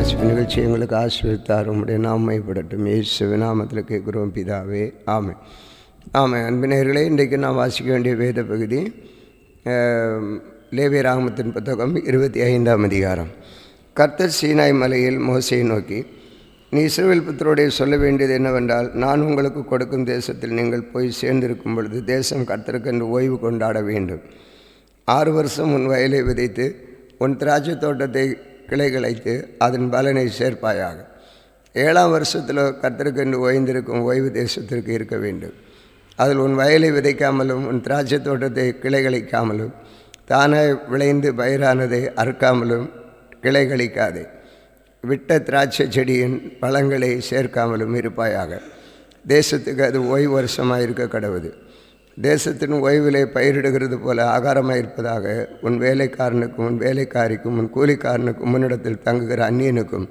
வாசிப்பு நிகழ்ச்சி எங்களுக்கு ஆசீர்வித்தார் உம்முடைய நாமைப்படட்டும் இயேசு நாமத்தில் கேட்குறோம் பிதாவே ஆமை ஆமை அன்பினர்களே இன்றைக்கு நான் வாசிக்க வேண்டிய வேத பகுதி அஹ், லேவிய ராகமத்தின் புத்தகம் இருபத்தி ஐந்தாம் அதிகாரம் கர்த்தர் சீனாய் மலையில் மோசையை நோக்கி நீ இஸ்ரவேல் புத்தருடைய சொல்ல வேண்டியது என்னவென்றால் நான் உங்களுக்கு கொடுக்கும் தேசத்தில் நீங்கள் போய் சேர்ந்திருக்கும் பொழுது தேசம் கர்த்தருக்கென்று ஓய்வு கொண்டாட வேண்டும் ஆறு வருஷம் உன் வயலை விதைத்து உன் திராட்சை தோட்டத்தை கிளைகளைத்து அதன் பலனை சேர்ப்பாயாக ஏழாம் வருஷத்தில் கர்த்தருக்கென்று ஓய்ந்திருக்கும் ஓய்வு தேசத்திற்கு இருக்க வேண்டும் அதில் உன் வயலை விதைக்காமலும் உன் திராட்சை தோட்டத்தை கிளைகளிக்காமலும் தானாய் விளைந்து பயிரானதை அறுக்காமலும் கிளைகளிக்காதே விட்ட திராட்சை செடியின் பழங்களை சேர்க்காமலும் இருப்பாயாக தேசத்துக்கு அது ஓய்வு வருஷமாக இருக்க கடவுது தேசத்தின் ஓய்விலே பயிரிடுகிறது போல ஆகாரமாக இருப்பதாக உன் வேலைக்காரனுக்கும் உன் வேலைக்காரிக்கும் உன் கூலிக்காரனுக்கும் முன்னிடத்தில் தங்குகிற அந்நியனுக்கும்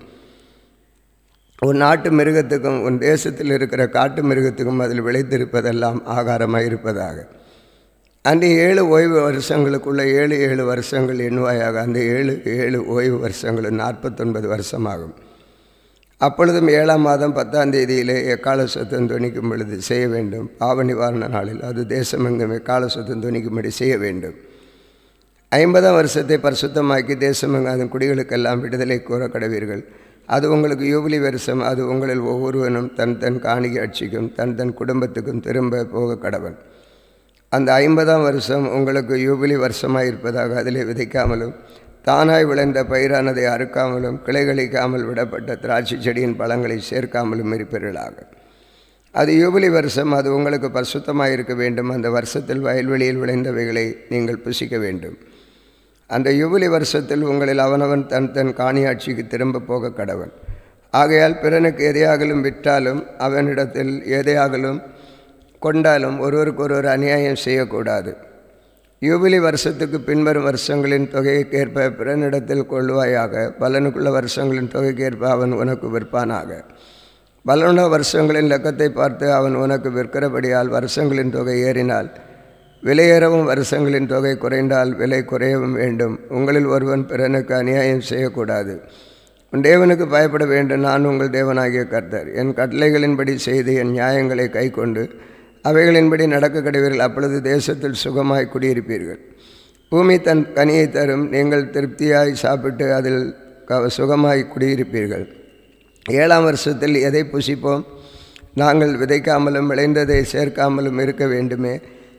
உன் நாட்டு மிருகத்துக்கும் உன் தேசத்தில் இருக்கிற காட்டு மிருகத்துக்கும் அதில் விளைத்திருப்பதெல்லாம் ஆகாரமாக இருப்பதாக அந்த ஏழு ஓய்வு வருஷங்களுக்குள்ள ஏழு ஏழு வருஷங்கள் எண்ணுவாயாக அந்த ஏழு ஏழு ஓய்வு வருஷங்கள் நாற்பத்தொன்பது வருஷமாகும் அப்பொழுதும் ஏழாம் மாதம் பத்தாம் தேதியிலே எக்கால சத்தம் துணிக்கும் பொழுது செய்ய வேண்டும் பாவ நிவாரண நாளில் அது தேசமெங்கும் எக்கால சத்தம் துணிக்கும்படி செய்ய வேண்டும் ஐம்பதாம் வருஷத்தை பரிசுத்தமாக்கி தேசமெங்கும் அதன் குடிகளுக்கெல்லாம் விடுதலை கூற கடவீர்கள் அது உங்களுக்கு யூபிலி வருஷம் அது உங்களில் ஒவ்வொருவனும் தன் தன் காணிகை அட்சிக்கும் தன் தன் குடும்பத்துக்கும் திரும்ப போக கடவன் அந்த ஐம்பதாம் வருஷம் உங்களுக்கு யூபிலி வருஷமாக இருப்பதாக அதிலே விதைக்காமலும் தானாய் விளைந்த பயிரானதை அறுக்காமலும் கிளைகளிக்காமல் விடப்பட்ட திராட்சை செடியின் பழங்களை சேர்க்காமலும் இருப்பீர்களாக அது யூபிலி வருஷம் அது உங்களுக்கு பரிசுத்தமாக இருக்க வேண்டும் அந்த வருஷத்தில் வயல்வெளியில் விளைந்தவைகளை நீங்கள் புசிக்க வேண்டும் அந்த யூபிலி வருஷத்தில் உங்களில் அவனவன் தன் தன் காணியாட்சிக்கு திரும்ப போக கடவன் ஆகையால் பிறனுக்கு எதையாகலும் விற்றாலும் அவனிடத்தில் எதையாகலும் கொண்டாலும் ஒருவருக்கொருவர் அநியாயம் செய்யக்கூடாது யூபிலி வருஷத்துக்கு பின்வரும் வருஷங்களின் தொகைக்கேற்ப பிறனிடத்தில் கொள்வாயாக பலனுக்குள்ள வருஷங்களின் தொகைக்கேற்ப அவன் உனக்கு விற்பானாக பலனுள்ள வருஷங்களின் லக்கத்தை பார்த்து அவன் உனக்கு விற்கிறபடியால் வருஷங்களின் தொகை ஏறினால் விலையேறவும் வருஷங்களின் தொகை குறைந்தால் விலை குறையவும் வேண்டும் உங்களில் ஒருவன் பிறனுக்கு அநியாயம் செய்யக்கூடாது உன் தேவனுக்கு பயப்பட வேண்டும் நான் உங்கள் தேவனாகிய கர்த்தர் என் கட்டளைகளின்படி செய்து என் நியாயங்களை கைக்கொண்டு அவைகளின்படி நடக்க கிடைவீர்கள் அப்பொழுது தேசத்தில் சுகமாய் குடியிருப்பீர்கள் பூமி தன் கனியை தரும் நீங்கள் திருப்தியாய் சாப்பிட்டு அதில் க சுகமாய் குடியிருப்பீர்கள் ஏழாம் வருஷத்தில் எதை புசிப்போம் நாங்கள் விதைக்காமலும் விளைந்ததை சேர்க்காமலும் இருக்க வேண்டுமே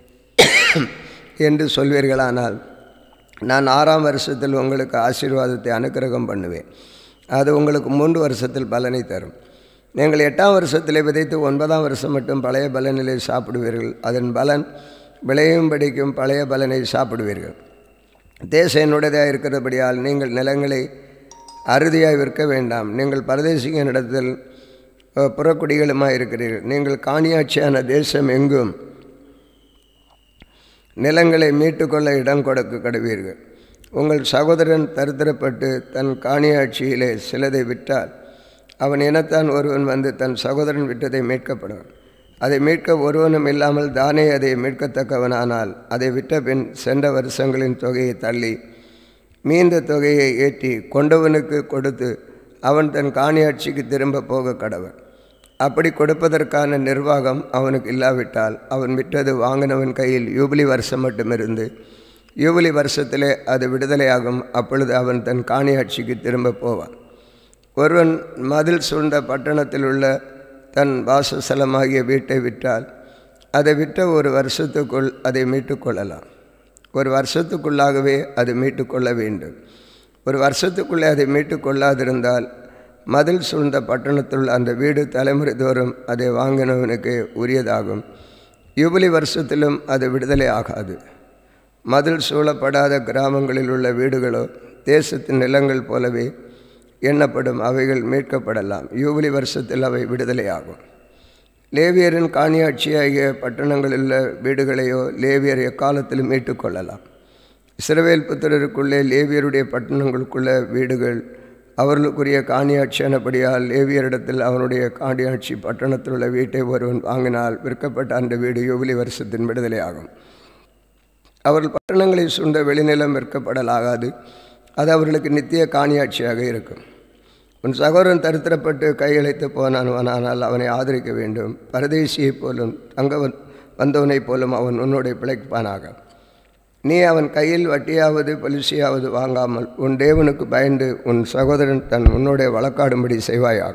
என்று சொல்வீர்களானால் நான் ஆறாம் வருஷத்தில் உங்களுக்கு ஆசீர்வாதத்தை அனுக்கிரகம் பண்ணுவேன் அது உங்களுக்கு மூன்று வருஷத்தில் பலனை தரும் நீங்கள் எட்டாம் வருஷத்தில் விதைத்து ஒன்பதாம் வருஷம் மட்டும் பழைய பலனிலே சாப்பிடுவீர்கள் அதன் பலன் விளையும் படிக்கும் பழைய பலனை சாப்பிடுவீர்கள் தேசம் என்னுடையதாக இருக்கிறபடியால் நீங்கள் நிலங்களை அறுதியாய் விற்க வேண்டாம் நீங்கள் பரதேசிகளிடத்தில் அஹ், புறக்குடிகளுமாய் இருக்கிறீர்கள் நீங்கள் காணியாட்சியான தேசம் எங்கும் நிலங்களை மீட்டுக்கொள்ள இடம் கொடுக்க கடுவீர்கள் உங்கள் சகோதரன் தரித்திரப்பட்டு தன் காணியாட்சியிலே சிலதை விட்டால் அவன் இனத்தான் ஒருவன் வந்து தன் சகோதரன் விட்டதை மீட்கப்படுவான் அதை மீட்க ஒருவனும் இல்லாமல் தானே அதை மீட்கத்தக்கவனானால் அதை விட்ட பின் சென்ற வருஷங்களின் தொகையை தள்ளி மீந்த தொகையை ஏற்றி கொண்டவனுக்கு கொடுத்து அவன் தன் காணியாட்சிக்கு திரும்ப போக கடவன் அப்படி கொடுப்பதற்கான நிர்வாகம் அவனுக்கு இல்லாவிட்டால் அவன் விட்டது வாங்கினவன் கையில் யூபிலி வருஷம் மட்டுமிருந்து யூபிலி வருஷத்திலே அது விடுதலையாகும் அப்பொழுது அவன் தன் காணியாட்சிக்கு திரும்ப போவான் ஒருவன் மதில் சூழ்ந்த பட்டணத்தில் உள்ள தன் வாசஸ்தலமாகிய வீட்டை விட்டால் அதை விட்ட ஒரு வருஷத்துக்குள் அதை மீட்டுக்கொள்ளலாம் ஒரு வருஷத்துக்குள்ளாகவே அது மீட்டுக்கொள்ள வேண்டும் ஒரு வருஷத்துக்குள்ளே அதை மீட்டுக்கொள்ளாதிருந்தால் மதில் சூழ்ந்த பட்டணத்துள் அந்த வீடு தலைமுறை தோறும் அதை வாங்கினவனுக்கு உரியதாகும் யுபிலி வருஷத்திலும் அது விடுதலை ஆகாது மதில் சூழப்படாத கிராமங்களில் உள்ள வீடுகளோ தேசத்தின் நிலங்கள் போலவே எண்ணப்படும் அவைகள் மீட்கப்படலாம் யூபிலி வருஷத்தில் அவை விடுதலையாகும் லேவியரின் காணியாட்சியாகிய பட்டணங்களில் உள்ள வீடுகளையோ லேவியர் எக்காலத்திலும் மீட்டுக்கொள்ளலாம் இஸ்ரவேல் புத்திரருக்குள்ளே லேவியருடைய பட்டணங்களுக்குள்ள வீடுகள் அவர்களுக்குரிய காணியாட்சியானபடியால் லேவியரிடத்தில் அவனுடைய காணியாட்சி பட்டணத்தில் உள்ள வீட்டை ஒருவன் வாங்கினால் விற்கப்பட்ட அந்த வீடு யூபிலி வருஷத்தின் விடுதலையாகும் அவர்கள் பட்டணங்களை சூழ்ந்த வெளிநிலம் விற்கப்படலாகாது அது அவர்களுக்கு நித்திய காணியாட்சியாக இருக்கும் உன் சகோதரன் தரித்திரப்பட்டு கையழைத்து போனான் அவனை ஆதரிக்க வேண்டும் பரதேசியைப் போலும் தங்க வந் வந்தவனைப் போலும் அவன் உன்னோடைய பிழைப்பானாக நீ அவன் கையில் வட்டியாவது பலிசியாவது வாங்காமல் உன் தேவனுக்கு பயந்து உன் சகோதரன் தன் உன்னோடைய வழக்காடும்படி செய்வாயாக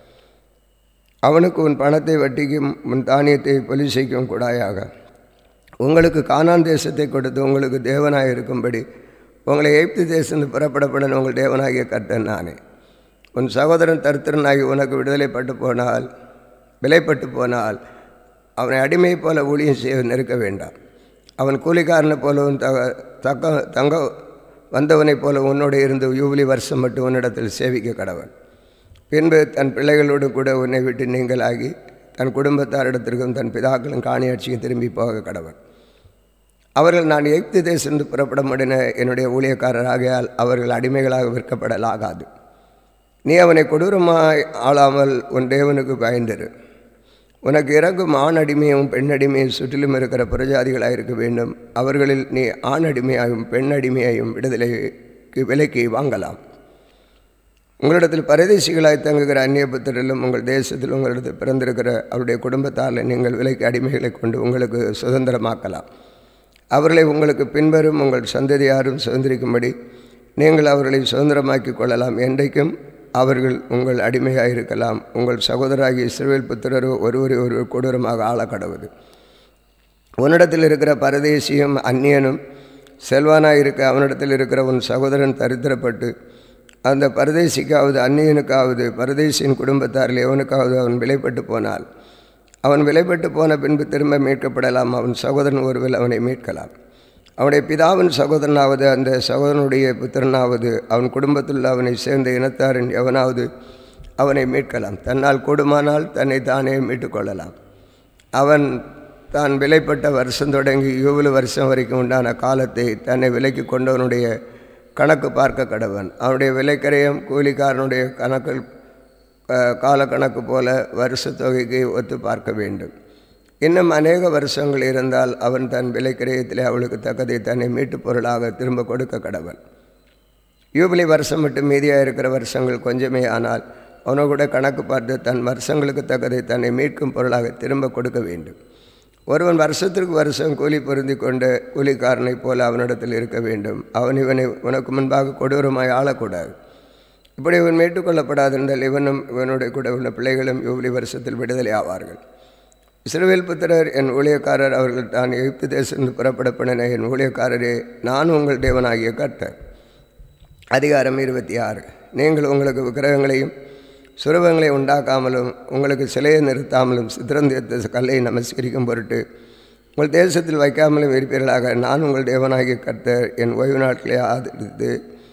அவனுக்கு உன் பணத்தை வட்டிக்கும் உன் தானியத்தை பொலிசைக்கும் கூடாயாக உங்களுக்கு கானான் தேசத்தை கொடுத்து உங்களுக்கு தேவனாக இருக்கும்படி உங்களை எய்ப்து தேசத்து புறப்படப்படன் உங்கள் தேவனாகிய கர்த்தன் நானே உன் சகோதரன் தருத்திரனாகி உனக்கு விடுதலைப்பட்டு போனால் விலைப்பட்டு போனால் அவனை அடிமை போல ஊழியம் செய்ய நெருக்க வேண்டாம் அவன் கூலிக்காரனை போலவும் தக தக்க தங்க வந்தவனைப் போல உன்னோடு இருந்து யூபிலி வருஷம் மட்டும் உன்னிடத்தில் சேவிக்க கடவன் பின்பு தன் பிள்ளைகளோடு கூட உன்னை விட்டு நீங்களாகி தன் குடும்பத்தாரிடத்திற்கும் தன் பிதாக்களும் காணியாட்சியும் திரும்பி போக கடவன் அவர்கள் நான் எய்ப்து தேசந்து புறப்பட முடின என்னுடைய ஊழியக்காரராகையால் அவர்கள் அடிமைகளாக விற்கப்படலாகாது நீ அவனை கொடூரமாய் ஆளாமல் உன் தேவனுக்கு பயந்திரு உனக்கு இறங்கும் ஆண் அடிமையும் பெண் அடிமையும் சுற்றிலும் இருக்கிற புறஜாதிகளாக இருக்க வேண்டும் அவர்களில் நீ ஆண் அடிமையாயும் பெண் அடிமையாயும் விடுதலைக்கு விலைக்கு வாங்கலாம் உங்களிடத்தில் பரதேசிகளாய் தங்குகிற அந்நிய புத்திரிலும் உங்கள் தேசத்தில் உங்களிடத்தில் பிறந்திருக்கிற அவருடைய குடும்பத்தால் நீங்கள் விலைக்கு அடிமைகளை கொண்டு உங்களுக்கு சுதந்திரமாக்கலாம் அவர்களை உங்களுக்கு பின்வரும் உங்கள் சந்ததியாரும் சுதந்திரிக்கும்படி நீங்கள் அவர்களை சுதந்திரமாக்கி கொள்ளலாம் என்றைக்கும் அவர்கள் உங்கள் அடிமையாக இருக்கலாம் உங்கள் சகோதராகிய இஸ்ரேல் புத்திரரோ ஒருவரை ஒருவர் கொடூரமாக ஆள கடவுது உன்னிடத்தில் இருக்கிற பரதேசியும் அந்நியனும் செல்வானாக இருக்க அவனிடத்தில் இருக்கிற உன் சகோதரன் தரித்திரப்பட்டு அந்த பரதேசிக்காவது அந்நியனுக்காவது பரதேசியின் குடும்பத்தாரில் எவனுக்காவது அவன் விலைப்பட்டு போனால் அவன் விலைப்பட்டு போன பின்பு திரும்ப மீட்கப்படலாம் அவன் சகோதரன் ஒருவில் அவனை மீட்கலாம் அவனுடைய பிதாவின் சகோதரனாவது அந்த சகோதரனுடைய புத்திரனாவது அவன் குடும்பத்தில் அவனை சேர்ந்த இனத்தாரின் எவனாவது அவனை மீட்கலாம் தன்னால் கூடுமானால் தன்னை தானே மீட்டுக்கொள்ளலாம் அவன் தான் விலைப்பட்ட வருஷம் தொடங்கி யூவில் வருஷம் வரைக்கும் உண்டான காலத்தை தன்னை விலைக்கு கொண்டவனுடைய கணக்கு பார்க்க கடவன் அவனுடைய விலைக்கரையும் கூலிக்காரனுடைய கணக்கில் கால கணக்கு போல வருஷ தொகைக்கு ஒத்து பார்க்க வேண்டும் இன்னும் அநேக வருஷங்கள் இருந்தால் அவன் தன் விலைக்கிரயத்திலே அவளுக்கு தக்கதை தன்னை மீட்டு பொருளாக திரும்ப கொடுக்க கடவன் யூபிலி வருஷம் மட்டும் மீதியாக இருக்கிற வருஷங்கள் கொஞ்சமே ஆனால் அவனை கூட கணக்கு பார்த்து தன் வருஷங்களுக்கு தக்கதை தன்னை மீட்கும் பொருளாக திரும்ப கொடுக்க வேண்டும் ஒருவன் வருஷத்திற்கு வருஷம் கூலி பொருந்தி கொண்ட கூலிக்காரனைப் போல அவனிடத்தில் இருக்க வேண்டும் அவன் இவனை உனக்கு முன்பாக கொடூரமாய் ஆளக்கூடாது இப்படி இவன் மீட்டுக்கொள்ளப்படாதிருந்தால் இவனும் இவனுடைய கூட உள்ள பிள்ளைகளும் யூபிலி வருஷத்தில் விடுதலை ஆவார்கள் இஸ்ரவேல் புத்திரர் என் ஊழியக்காரர் அவர்கள் தான் எகிப்து தேசத்தில் புறப்படப்படின என் ஊழியக்காரரே நான் உங்கள் தேவனாகிய கர்த்தர் அதிகாரம் இருபத்தி ஆறு நீங்கள் உங்களுக்கு விக்கிரகங்களையும் சுரவங்களை உண்டாக்காமலும் உங்களுக்கு சிலையை நிறுத்தாமலும் சித்திரந்தியத்த கல்லை நமஸ்கரிக்கும் பொருட்டு உங்கள் தேசத்தில் வைக்காமலும் இருப்பீர்களாக நான் உங்கள் தேவனாகிய கர்த்தர் என் ஓய்வு நாட்களை ஆதரித்து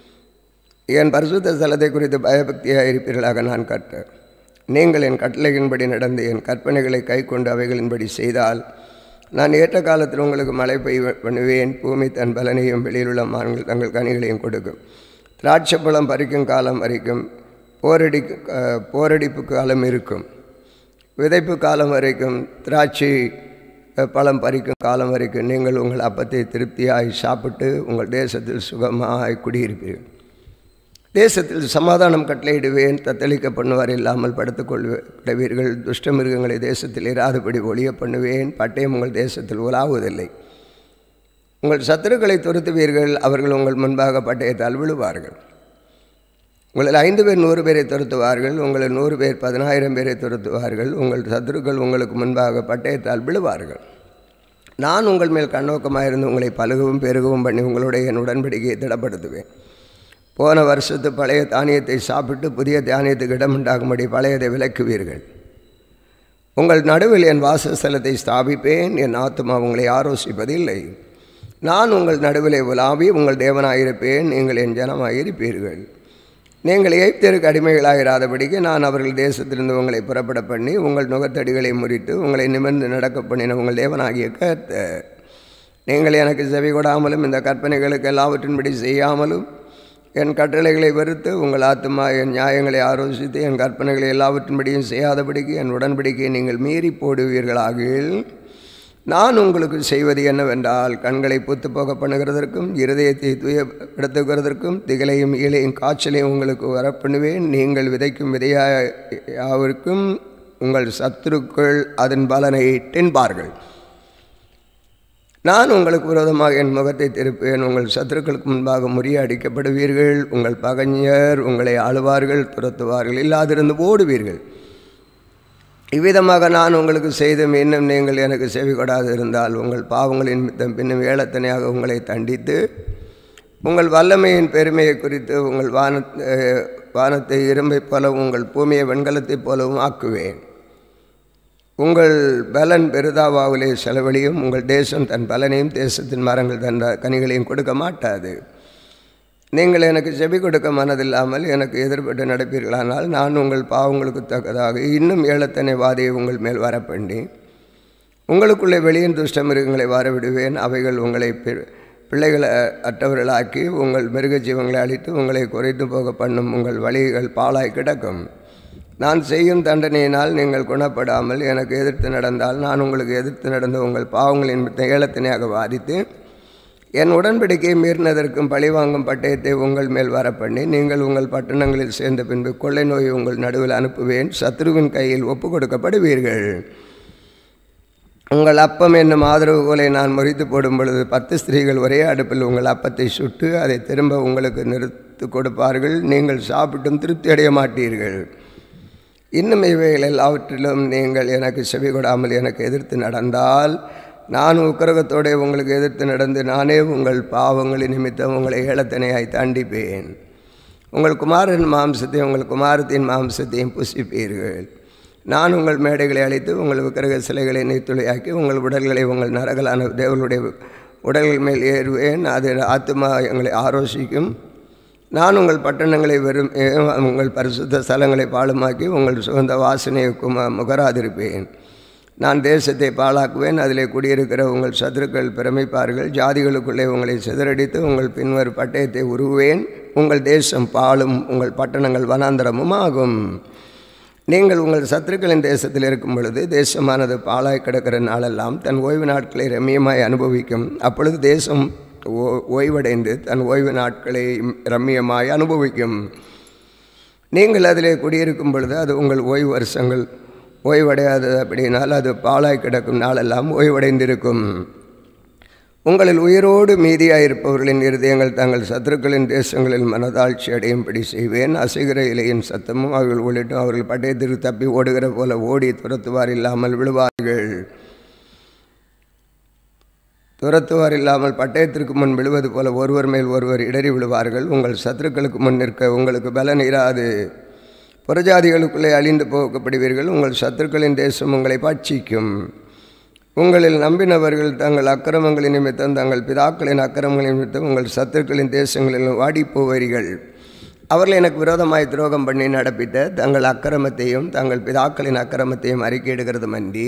என் பரிசுத்த ஸ்தலத்தை குறித்து பயபக்தியாக இருப்பீர்களாக நான் கர்த்தர் நீங்கள் என் கட்டளையின்படி நடந்து என் கற்பனைகளை கை கொண்டு அவைகளின்படி செய்தால் நான் ஏற்ற காலத்தில் உங்களுக்கு மழை பெய்ய பண்ணுவேன் பூமி தன் பலனையும் வெளியிலுள்ள மான்கள் தங்கள் கனிகளையும் கொடுக்கும் திராட்சை பழம் பறிக்கும் காலம் வரைக்கும் போரடி போரடிப்பு காலம் இருக்கும் விதைப்பு காலம் வரைக்கும் திராட்சை பழம் பறிக்கும் காலம் வரைக்கும் நீங்கள் உங்கள் அப்பத்தை திருப்தியாய் சாப்பிட்டு உங்கள் தேசத்தில் சுகமாய் குடியிருப்பீர்கள் தேசத்தில் சமாதானம் கட்டளையிடுவேன் தத்தளிக்க பண்ணுவார் இல்லாமல் படுத்துக்கொள்வீர்கள் துஷ்ட மிருகங்களை தேசத்தில் இராதபடி ஒளிய பண்ணுவேன் பட்டயம் உங்கள் தேசத்தில் உலாவுவதில்லை உங்கள் சத்துருக்களை துரத்துவீர்கள் அவர்கள் உங்கள் முன்பாக பட்டயத்தால் விழுவார்கள் உங்களில் ஐந்து பேர் நூறு பேரை துரத்துவார்கள் உங்களில் நூறு பேர் பதினாயிரம் பேரை துரத்துவார்கள் உங்கள் சத்துருக்கள் உங்களுக்கு முன்பாக பட்டயத்தால் விழுவார்கள் நான் உங்கள் மேல் கண்ணோக்கமாக இருந்து உங்களை பழுகவும் பெருகவும் பண்ணி உங்களுடைய என் உடன்படிக்கையை திடப்படுத்துவேன் போன வருஷத்து பழைய தானியத்தை சாப்பிட்டு புதிய தானியத்துக்கு இடமுண்டாகும்படி பழையதை விலக்குவீர்கள் உங்கள் நடுவில் என் வாசஸ்தலத்தை ஸ்தாபிப்பேன் என் ஆத்மா உங்களை ஆரோசிப்பதில்லை நான் உங்கள் நடுவிலே உலாவி உங்கள் தேவனாயிருப்பேன் நீங்கள் என் ஜனமாயிருப்பீர்கள் நீங்கள் எய்ப்தருக்கு அடிமைகளாயிராதபடிக்கு நான் அவர்கள் தேசத்திலிருந்து உங்களை புறப்பட பண்ணி உங்கள் நுகத்தடிகளை முறித்து உங்களை நிமிர்ந்து நடக்க பண்ணின உங்கள் தேவனாகிய கர்த்தர் நீங்கள் எனக்கு செவி கொடாமலும் இந்த கற்பனைகளுக்கு எல்லாவற்றின்படி செய்யாமலும் என் கட்டளைகளை வெறுத்து உங்கள் ஆத்மா என் நியாயங்களை ஆலோசித்து என் கற்பனைகளை எல்லாவற்றின்படியும் செய்யாதபடிக்கு என் உடன்படிக்கையை நீங்கள் மீறி போடுவீர்களாகில் நான் உங்களுக்கு செய்வது என்னவென்றால் கண்களை புத்து போக பண்ணுகிறதற்கும் இருதயத்தை துயப்படுத்துகிறதற்கும் திகளையும் ஈழையும் காய்ச்சலையும் உங்களுக்கு வரப்பண்ணுவேன் நீங்கள் விதைக்கும் விதையாவிற்கும் உங்கள் சத்துருக்கள் அதன் பலனை தின்பார்கள் நான் உங்களுக்கு விரோதமாக என் முகத்தை திருப்பேன் உங்கள் சத்துருக்களுக்கு முன்பாக முறியடிக்கப்படுவீர்கள் உங்கள் பகைஞர் உங்களை ஆளுவார்கள் துரத்துவார்கள் இல்லாதிருந்து ஓடுவீர்கள் இவ்விதமாக நான் உங்களுக்கு செய்தும் இன்னும் நீங்கள் எனக்கு செவி கொடாது இருந்தால் உங்கள் பாவங்களின் மித்தம் பின்னும் ஏழத்தனையாக உங்களை தண்டித்து உங்கள் வல்லமையின் பெருமையை குறித்து உங்கள் வான வானத்தை இரும்பைப் போலவும் உங்கள் பூமியை வெண்கலத்தைப் போலவும் ஆக்குவேன் உங்கள் பலன் பெருதாவாவிலே செலவழியும் உங்கள் தேசம் தன் பலனையும் தேசத்தின் மரங்கள் தன் கனிகளையும் கொடுக்க மாட்டாது நீங்கள் எனக்கு செவி கொடுக்க மனதில்லாமல் எனக்கு எதிர்பட்டு நடப்பீர்களானால் நான் உங்கள் பாவங்களுக்கு தக்கதாக இன்னும் ஏழத்தனை வாதியை உங்கள் மேல் வரப்பண்ணி உங்களுக்குள்ளே வெளியின் துஷ்ட மிருகங்களை வரவிடுவேன் அவைகள் உங்களை பிள்ளைகளை அற்றவர்களாக்கி உங்கள் மிருக ஜீவங்களை அழித்து உங்களை குறைத்து போக பண்ணும் உங்கள் வழிகள் பாலாய் கிடக்கும் நான் செய்யும் தண்டனையினால் நீங்கள் குணப்படாமல் எனக்கு எதிர்த்து நடந்தால் நான் உங்களுக்கு எதிர்த்து நடந்த உங்கள் பாவங்களின் ஏலத்தினையாக வாதித்து என் உடன்படிக்கையை மீறினதற்கும் பழிவாங்கும் பட்டயத்தை உங்கள் மேல் வரப்பண்ணி நீங்கள் உங்கள் பட்டணங்களில் சேர்ந்த பின்பு கொள்ளை நோயை உங்கள் நடுவில் அனுப்புவேன் சத்ருவின் கையில் ஒப்பு கொடுக்கப்படுவீர்கள் உங்கள் அப்பம் என்னும் ஆதரவுகோலை நான் முறித்து போடும் பொழுது பத்து ஸ்திரீகள் ஒரே அடுப்பில் உங்கள் அப்பத்தை சுட்டு அதை திரும்ப உங்களுக்கு நிறுத்து கொடுப்பார்கள் நீங்கள் சாப்பிட்டும் திருப்தி அடைய மாட்டீர்கள் இன்னும் இவைகள் எல்லாவற்றிலும் நீங்கள் எனக்கு செவி கொடாமல் எனக்கு எதிர்த்து நடந்தால் நான் உக்கிரகத்தோടെ உங்களுக்கு எதிர்த்து நடந்து நானே உங்கள் பாவங்களின் நிமித்தம் உங்களை ஏலத்தனையாய் தாண்டிப்பேன் உங்கள் குமாரன் மாம்சத்தையும் உங்கள் குமாரத்தின் மாம்சத்தையும் புசிப்பீர்கள் நான் உங்கள் மேடைகளை அழைத்து உங்கள் விக்கிரக சிலைகளை நீத்துளையாக்கி உங்கள் உடல்களை உங்கள் நரகலான தேவனுடைய உடல்கள் மேல் ஏறுவேன் அது ஆத்மா எங்களை ஆரோசிக்கும் நான் உங்கள் பட்டணங்களை வெறும் உங்கள் பரிசுத்த ஸ்தலங்களை பாலுமாக்கி உங்கள் சுகந்த வாசனையை கும முகராதிருப்பேன் நான் தேசத்தை பாழாக்குவேன் அதிலே குடியிருக்கிற உங்கள் சத்துருக்கள் பிரமிப்பார்கள் ஜாதிகளுக்குள்ளே உங்களை சிதறடித்து உங்கள் பின்வர் பட்டயத்தை உருவேன் உங்கள் தேசம் பாலும் உங்கள் பட்டணங்கள் வனாந்தரமும் ஆகும் நீங்கள் உங்கள் சத்துருக்களின் தேசத்தில் இருக்கும் பொழுது தேசமானது பாழாய் கிடக்கிற நாளெல்லாம் தன் ஓய்வு நாட்களை ரம்மியமாய் அனுபவிக்கும் அப்பொழுது தேசம் ஓய்வடைந்து தன் ஓய்வு நாட்களை ரம்மியமாய் அனுபவிக்கும் நீங்கள் அதிலே குடியிருக்கும் பொழுது அது உங்கள் ஓய்வு வருஷங்கள் ஓய்வடையாதது அப்படின்னால் அது பாழாய் கிடக்கும் நாளெல்லாம் ஓய்வடைந்திருக்கும் உங்களில் உயிரோடு மீதியாயிருப்பவர்களின் இருதயங்கள் தங்கள் சத்துருக்களின் தேசங்களில் மனதாட்சி அடையும்படி செய்வேன் அசைகிற இலையின் சத்தமும் அவர்கள் உள்ளிட்டும் அவர்கள் பட்டயத்திற்கு தப்பி ஓடுகிற போல ஓடி துரத்துவார் இல்லாமல் விழுவார்கள் துரத்துவார் இல்லாமல் பட்டயத்திற்கு முன் விழுவது போல ஒருவர் மேல் ஒருவர் இடறி விழுவார்கள் உங்கள் சத்துருக்களுக்கு முன் நிற்க உங்களுக்கு பலன் இராது புறஜாதிகளுக்குள்ளே அழிந்து போக்கப்படுவீர்கள் உங்கள் சத்துருக்களின் தேசம் உங்களை பட்சிக்கும் உங்களில் நம்பினவர்கள் தங்கள் அக்கிரமங்களின் நிமித்தம் தங்கள் பிதாக்களின் அக்கிரமங்களின் நிமித்தம் உங்கள் சத்துருக்களின் தேசங்களில் வாடிப்போவீர்கள் அவர்கள் எனக்கு விரோதமாய் துரோகம் பண்ணி நடப்பித்த தங்கள் அக்கிரமத்தையும் தங்கள் பிதாக்களின் அக்கிரமத்தையும் அறிக்கையிடுகிறது மண்டி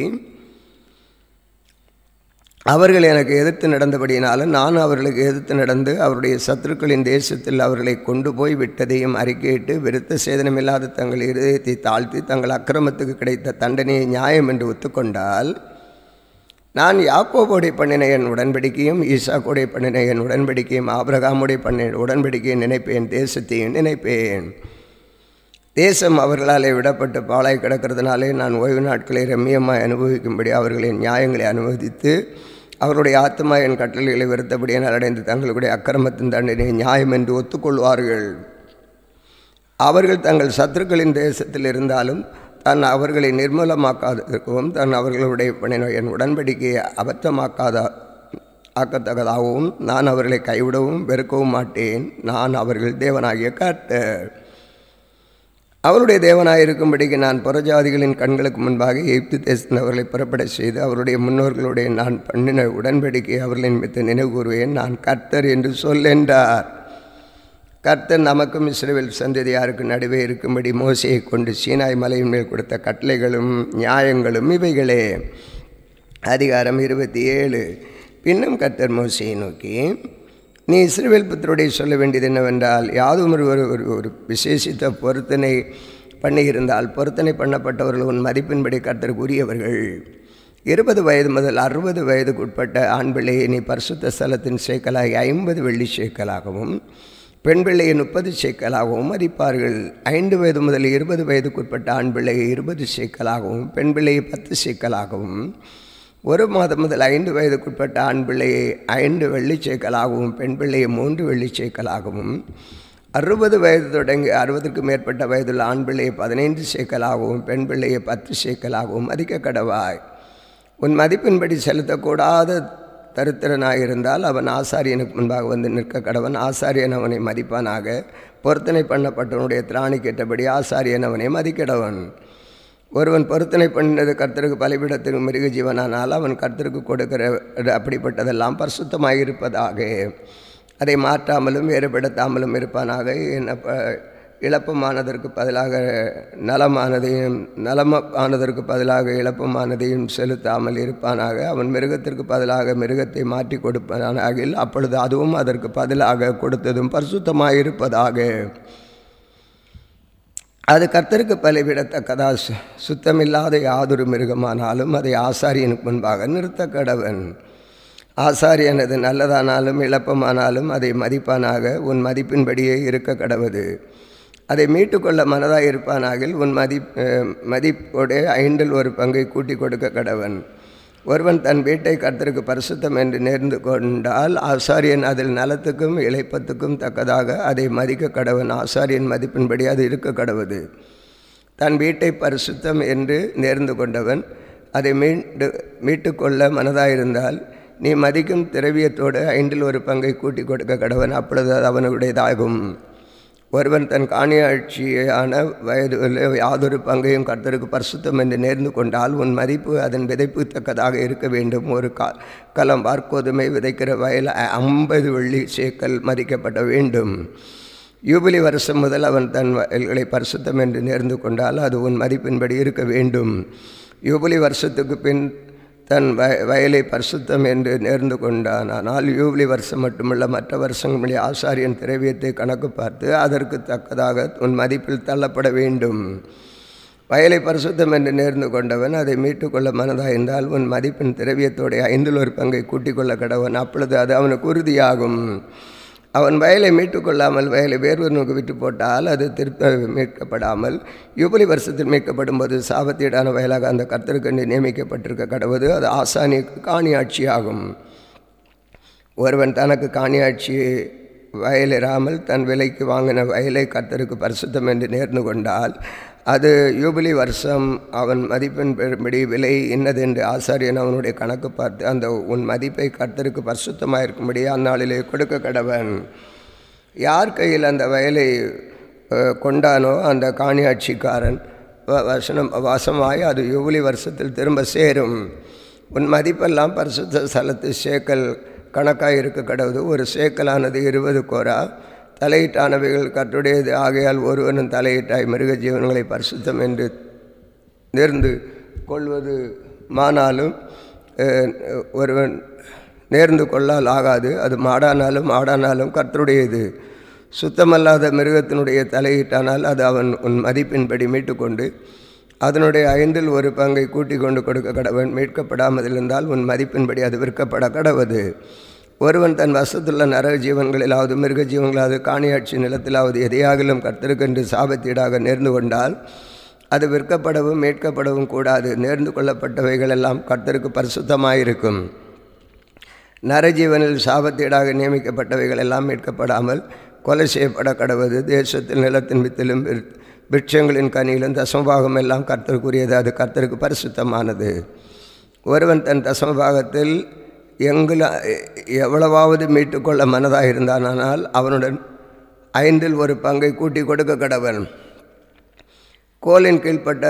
அவர்கள் எனக்கு எதிர்த்து நடந்தபடியினாலும் நான் அவர்களுக்கு எதிர்த்து நடந்து அவருடைய சத்துருக்களின் தேசத்தில் அவர்களை கொண்டு போய் விட்டதையும் அறிக்கையிட்டு விருத்த சேதனமில்லாத தங்கள் இருதயத்தை தாழ்த்தி தங்கள் அக்கிரமத்துக்கு கிடைத்த தண்டனையை நியாயம் என்று ஒத்துக்கொண்டால் நான் யாக்கோபோடைய பண்ணின என் உடன்படிக்கையும் ஈசாக்கோடைய பண்ணின என் உடன்படிக்கையும் ஆபிரகாமுடைய பண்ணின உடன்படிக்கையை நினைப்பேன் தேசத்தையும் நினைப்பேன் தேசம் அவர்களாலே விடப்பட்டு பாழாய் கிடக்கிறதுனாலே நான் ஓய்வு நாட்களை ரம்மியமாய் அனுபவிக்கும்படி அவர்களின் நியாயங்களை அனுமதித்து அவருடைய ஆத்மா என் கட்டளைகளை வெறுத்தபடியால் அடைந்து தங்களுடைய அக்கிரமத்தின் தண்டனை நியாயம் என்று ஒத்துக்கொள்வார்கள் அவர்கள் தங்கள் சத்துருக்களின் தேசத்தில் இருந்தாலும் தான் அவர்களை நிர்மூலமாக்காததற்கும் தான் அவர்களுடைய பணின என் உடன்படிக்கையை அபத்தமாக்காத ஆக்கத்தக்கதாகவும் நான் அவர்களை கைவிடவும் வெறுக்கவும் மாட்டேன் நான் அவர்கள் தேவனாகிய கர்த்தர் அவருடைய தேவனாக இருக்கும்படிக்கு நான் புறஜாதிகளின் கண்களுக்கு முன்பாக எய்ப்து தேசத்தில் அவர்களை புறப்பட செய்து அவருடைய முன்னோர்களுடைய நான் பண்ணின உடன்படிக்கை அவர்களின் மித்த நினைவு கூறுவேன் நான் கர்த்தர் என்று சொல்லென்றார் கர்த்தர் நமக்கும் இஸ்ரேல் சந்ததியாருக்கு நடுவே இருக்கும்படி மோசையை கொண்டு சீனாய் மலையின் மேல் கொடுத்த கட்டளைகளும் நியாயங்களும் இவைகளே அதிகாரம் இருபத்தி ஏழு பின்னும் கர்த்தர் மோசையை நோக்கி நீ இஸ்ரேல் புத்தருடைய சொல்ல வேண்டியது என்னவென்றால் யாதும் ஒரு ஒரு ஒரு விசேஷித்த பொருத்தனை பண்ணியிருந்தால் பொருத்தனை பண்ணப்பட்டவர்கள் உன் மதிப்பின்படி கர்த்தருக்கு உரியவர்கள் இருபது வயது முதல் அறுபது வயதுக்குட்பட்ட ஆண் பிள்ளையை நீ பரிசுத்த ஸ்தலத்தின் சேக்கலாகி ஐம்பது வெள்ளி சேக்கலாகவும் பெண் பிள்ளையை முப்பது சேக்கலாகவும் மதிப்பார்கள் ஐந்து வயது முதல் இருபது வயதுக்குட்பட்ட ஆண் பிள்ளையை இருபது சேக்கலாகவும் பெண் பிள்ளையை பத்து சேக்கலாகவும் ஒரு மாதம் முதல் ஐந்து வயதுக்குட்பட்ட ஆண் பிள்ளையை ஐந்து வெள்ளி சேக்கலாகவும் பெண் பிள்ளையை மூன்று வெள்ளி சேக்கலாகவும் அறுபது வயது தொடங்கி அறுபதுக்கு மேற்பட்ட வயதுள்ள ஆண் பிள்ளையை பதினைந்து சேக்கலாகவும் பெண் பிள்ளையை பத்து சேக்கலாகவும் மதிக்க கடவாய் உன் மதிப்பின்படி செலுத்தக்கூடாத தரித்திரனாயிருந்தால் அவன் ஆசாரியனுக்கு முன்பாக வந்து நிற்க கடவன் ஆசாரியன் அவனை மதிப்பானாக பொருத்தனை பண்ணப்பட்டவனுடைய திராணி கேட்டபடி ஆசாரியன் அவனை மதிக்கிடவன் ஒருவன் பொருத்தனை பண்ணினது கர்த்தருக்கு பலிபிடத்திற்கு மிருக ஜீவனானால் அவன் கர்த்தருக்கு கொடுக்கிற அப்படிப்பட்டதெல்லாம் பரிசுத்தமாக இருப்பதாக அதை மாற்றாமலும் வேறுபடுத்தாமலும் இருப்பானாக என்ன இழப்பமானதற்கு பதிலாக நலமானதையும் நலமானதற்கு பதிலாக இழப்பமானதையும் செலுத்தாமல் இருப்பானாக அவன் மிருகத்திற்கு பதிலாக மிருகத்தை மாற்றி கொடுப்பானாக அப்பொழுது அதுவும் அதற்கு பதிலாக கொடுத்ததும் பரிசுத்தமாக இருப்பதாக அது கர்த்தருக்கு பலிவிடத்தக்கதா சுத்தமில்லாத யாதொரு மிருகமானாலும் அதை ஆசாரியனுக்கு முன்பாக நிறுத்த கடவன் ஆசாரியனது நல்லதானாலும் இழப்பமானாலும் அதை மதிப்பானாக உன் மதிப்பின்படியே இருக்க கடவுது அதை மீட்டுக்கொள்ள மனதாக இருப்பானாகில் உன் மதி மதிப்போடு ஐந்தில் ஒரு பங்கை கூட்டி கொடுக்க கடவன் ஒருவன் தன் வீட்டை கர்த்தருக்கு பரிசுத்தம் என்று நேர்ந்து கொண்டால் ஆசாரியன் அதில் நலத்துக்கும் இழைப்பத்துக்கும் தக்கதாக அதை மதிக்க கடவன் ஆசாரியன் மதிப்பின்படி அது இருக்க கடவுது தன் வீட்டை பரிசுத்தம் என்று நேர்ந்து கொண்டவன் அதை மீண்டு மீட்டுக்கொள்ள மனதாயிருந்தால் நீ மதிக்கும் திரவியத்தோடு ஐந்தில் ஒரு பங்கை கூட்டி கொடுக்க கடவன் அப்பொழுது அது அவனுடையதாகும் ஒருவன் தன் காணியாட்சியான வயது யாதொரு பங்கையும் கர்த்தருக்கு பரிசுத்தம் என்று நேர்ந்து கொண்டால் உன் மதிப்பு அதன் விதைப்பு தக்கதாக இருக்க வேண்டும் ஒரு கா கலம் வார்க்கோதுமை விதைக்கிற வயல் ஐம்பது வெள்ளி சேக்கல் மதிக்கப்பட வேண்டும் யூபிலி வருஷம் முதல் அவன் தன் வயல்களை பரிசுத்தம் என்று நேர்ந்து கொண்டால் அது உன் மதிப்பின்படி இருக்க வேண்டும் யூபிலி வருஷத்துக்கு பின் தன் வய வயலை பரிசுத்தம் என்று நேர்ந்து கொண்டான் ஆனால் யூபிலி வருஷம் மட்டுமல்ல மற்ற வருஷங்களில் ஆசாரியன் திரவியத்தை கணக்கு பார்த்து அதற்கு தக்கதாக உன் மதிப்பில் தள்ளப்பட வேண்டும் வயலை பரிசுத்தம் என்று நேர்ந்து கொண்டவன் அதை மீட்டுக்கொள்ள மனதாயிருந்தால் உன் மதிப்பின் திரவியத்தோடைய ஐந்தில் ஒரு பங்கை கூட்டிக் கொள்ள கடவன் அப்பொழுது அது அவனுக்கு உறுதியாகும் அவன் வயலை மீட்டுக்கொள்ளாமல் வயலை வேறொருவனுக்கு விட்டு போட்டால் அது திருப்ப மீட்கப்படாமல் யுபலி வருஷத்தில் மீட்கப்படும் போது சாபத்தீடான வயலாக அந்த கர்த்தருக்கண்டு நியமிக்கப்பட்டிருக்க கடவுது அது ஆசானி காணியாட்சியாகும் ஒருவன் தனக்கு காணியாட்சி வயலிராமல் தன் விலைக்கு வாங்கின வயலை கர்த்தருக்கு பரிசுத்தம் என்று நேர்ந்து கொண்டால் அது யூபிலி வருஷம் அவன் மதிப்பின்படி விலை இன்னதென்று ஆசாரியன் அவனுடைய கணக்கு பார்த்து அந்த உன் மதிப்பை கர்த்தருக்கு பரிசுத்தமாக இருக்கும்படி அந்நாளிலே கொடுக்க கடவன் யார் கையில் அந்த வயலை கொண்டானோ அந்த காணியாட்சிக்காரன் வசனம் வசமாய் அது யூபிலி வருஷத்தில் திரும்ப சேரும் உன் மதிப்பெல்லாம் பரிசுத்த ஸ்தலத்து சேக்கல் கணக்காக இருக்க கடவுது ஒரு சேக்கலானது இருபது கோரா தலையீட்டானவைகள் கற்றுடையது ஆகையால் ஒருவனும் தலையீட்டாய் மிருக ஜீவன்களை பரிசுத்தம் என்று நேர்ந்து கொள்வது மானாலும் ஒருவன் நேர்ந்து கொள்ளால் ஆகாது அது மாடானாலும் ஆடானாலும் கற்றுடையது சுத்தமல்லாத மிருகத்தினுடைய தலையீட்டானால் அது அவன் உன் மதிப்பின்படி மீட்டுக்கொண்டு அதனுடைய ஐந்தில் ஒரு பங்கை கூட்டி கொண்டு கொடுக்க கடவன் மீட்கப்படாமல் இருந்தால் உன் மதிப்பின்படி அது விற்கப்பட கடவது ஒருவன் தன் வசத்துள்ள நரக ஜீவன்களிலாவது மிருக ஜீவன்களாவது காணியாட்சி நிலத்திலாவது எதையாகிலும் கர்த்தருக்கென்று சாபத்தீடாக நேர்ந்து கொண்டால் அது விற்கப்படவும் மீட்கப்படவும் கூடாது நேர்ந்து கொள்ளப்பட்டவைகள் எல்லாம் கர்த்தருக்கு பரிசுத்தமாயிருக்கும் நரஜீவனில் சாபத்தீடாக நியமிக்கப்பட்டவைகள் எல்லாம் மீட்கப்படாமல் கொலை செய்யப்பட கடவது தேசத்தில் நிலத்தின் வித்திலும் விருட்சங்களின் கனியிலும் தசமபாகம் எல்லாம் கர்த்தருக்குரியது அது கர்த்தருக்கு பரிசுத்தமானது ஒருவன் தன் தசமபாகத்தில் எங்குல எவ்வளவாவது மீட்டுக்கொள்ள மனதாக இருந்தானால் அவனுடன் ஐந்தில் ஒரு பங்கை கூட்டி கொடுக்க கடவன் கோலின் கீழ்ப்பட்ட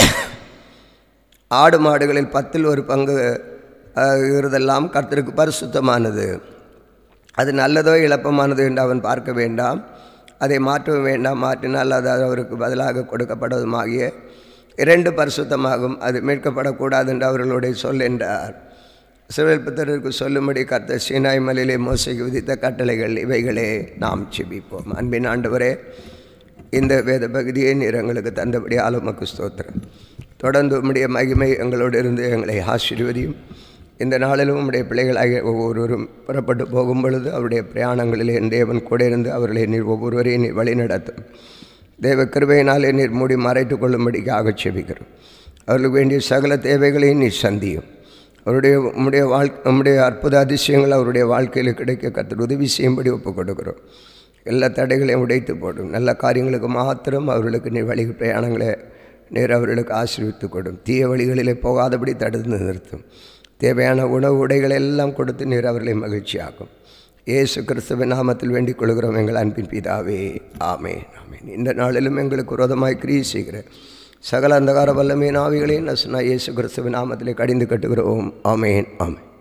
ஆடு மாடுகளில் பத்தில் ஒரு பங்கு இருதெல்லாம் கர்த்தருக்கு பரிசுத்தமானது அது நல்லதோ இழப்பமானது என்று அவன் பார்க்க வேண்டாம் அதை மாற்றவும் வேண்டாம் மாற்றினால் அது அவருக்கு பதிலாக கொடுக்கப்படுவதுமாகிய இரண்டு பரிசுத்தமாகும் அது மீட்கப்படக்கூடாது என்று அவர்களுடைய சொல் என்றார் சிறுவல் புத்தருக்கு சொல்லும்படி கத்த சீனாய் மலையிலே மோசைக்கு விதித்த கட்டளைகள் இவைகளே நாம் செபிப்போம் அன்பின் ஆண்டவரே இந்த வேத பகுதியை நீர் எங்களுக்கு தந்தபடி ஆளுமக்கு ஸ்தோத்திரம் தொடர்ந்து உம்முடைய மகிமை எங்களோடு இருந்து எங்களை ஆசீர்வதியும் இந்த நாளிலும் உம்முடைய பிள்ளைகளாகிய ஒவ்வொருவரும் புறப்பட்டு போகும் பொழுது அவருடைய பிரயாணங்களிலே என் தேவன் கூட இருந்து அவர்களை நீர் ஒவ்வொருவரையும் நீர் வழிநடத்தும் தேவ கிருபையினாலே நீர் மூடி மறைத்து கொள்ளும்படிக்காக செபிக்கிறோம் அவர்களுக்கு வேண்டிய சகல தேவைகளையும் நீர் சந்தியும் அவருடைய உம்முடைய வாழ் நம்முடைய அற்புத அதிசயங்கள் அவருடைய வாழ்க்கையில் கிடைக்க கத்தர் உதவி செய்யும்படி ஒப்புக் கொடுக்கிறோம் எல்லா தடைகளையும் உடைத்து போடும் நல்ல காரியங்களுக்கு மாத்திரம் அவர்களுக்கு நீ வழி பிரயாணங்களை நேர் அவர்களுக்கு ஆசீர்வித்து கொடும் தீய வழிகளிலே போகாதபடி தடுத்து நிறுத்தும் தேவையான உணவு உடைகளை எல்லாம் கொடுத்து நீர் அவர்களை மகிழ்ச்சியாக்கும் இயேசு கிறிஸ்துவின் நாமத்தில் வேண்டிக் கொள்கிறோம் எங்கள் அன்பின் பிதாவே ஆமேன் ஆமேன் இந்த நாளிலும் எங்களுக்கு விரோதமாய் கிரியை செய்கிற சகல அந்தகார வல்லமையின் ஆவிகளையும் நசுனா இயேசு கிறிஸ்துவின் நாமத்திலே கடிந்து கட்டுகிறோம் ஆமேன் ஆமேன்